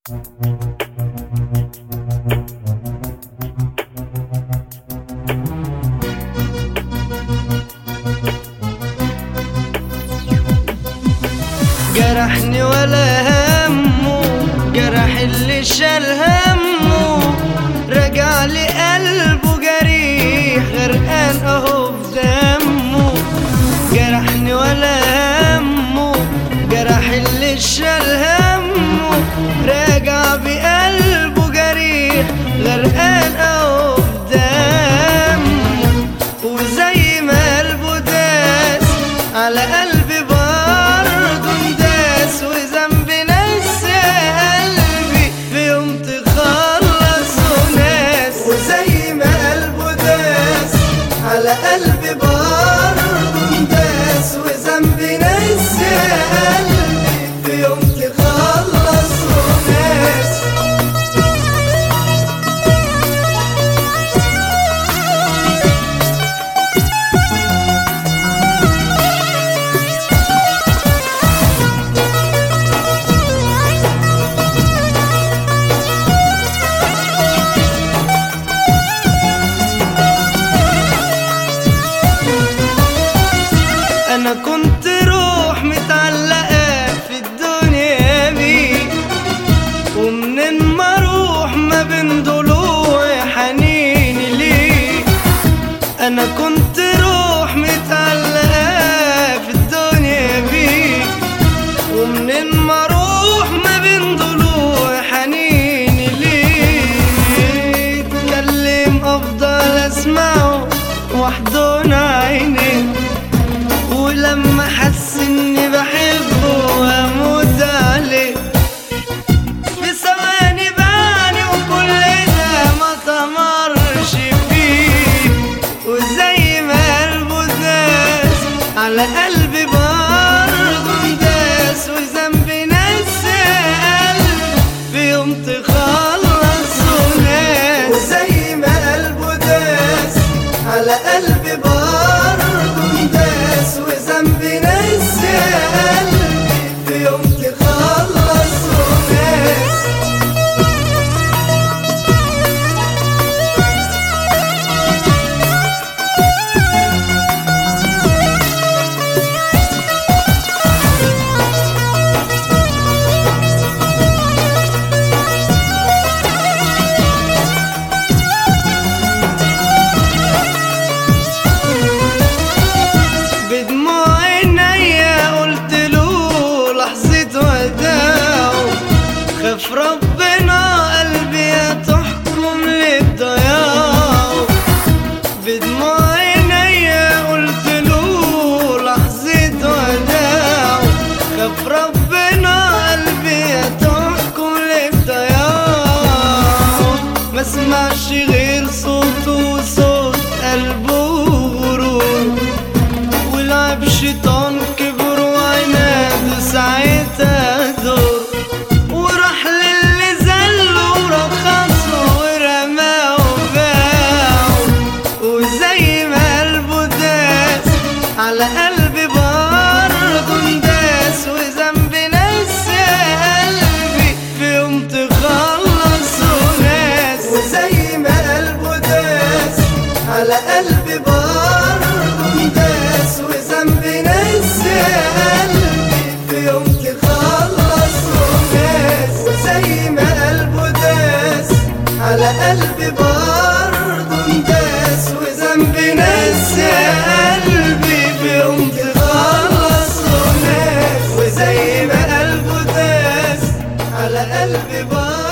جرحني ولا همه جرح اللي شال همه رجع لي قلبه جريح غرقان اهو في دمه جرحني ولا همه جرح اللي شال همه راجع بقلبه جريح غرقان اهو في دمه وزي ما قلبه داس على قلبي برضه انداس وذنبي نسى قلبي في يوم تخلص وناس وزي ما قلبه داس على قلبي برضه انداس وذنبي نسى قلبي في يوم تخلص وناس انا كنت روح متعلقة في الدنيا بيه ومنين ما اروح ما بين ضلوع حنيني ليه انا كنت روح متعلقة في الدنيا بيه ومنين ما اروح ما بين ضلوع حنيني ليه اتكلم افضل اسمعه واحضن عينيه ولما حس اني بحبه واموت عليه في ثواني باني وكل ده ما تمرش فيه وزي ما قلبه داس على قلبي برضه داس وذنبي نسى قلبي في يوم تخلص وناس وزي ما قلبه داس على قلبي برضه داس وذنبي نسى قلبي في يوم تخلص وناس بدموع عينيا قلت له لحظة وداعه خاف ربنا قلبي تحكم لبضياعه بدموع عينيا قلت له لحظة وداعه خاف ربنا قلبي تحكم لبضياعه ما اسمعش غير صوته وصوت قلبه غرور ولعب شيطان كبر وعناد ساعتها دور وراح للي زله ورخصه ورماه وباعه وزي ما قلبه داس على قلبي برضه انداس وذنبي نسى قلبي في يوم تخلص وناس وزي ما قلبه داس على قلبي برضه انداس وذنبي نسى قلبي في يوم تخلص وناس وزي ما قلبه داس على قلبي برضه انداس وذنبي نسى قلبي في يوم تخلص وناس وزي ما قلبه داس على قلبي برضه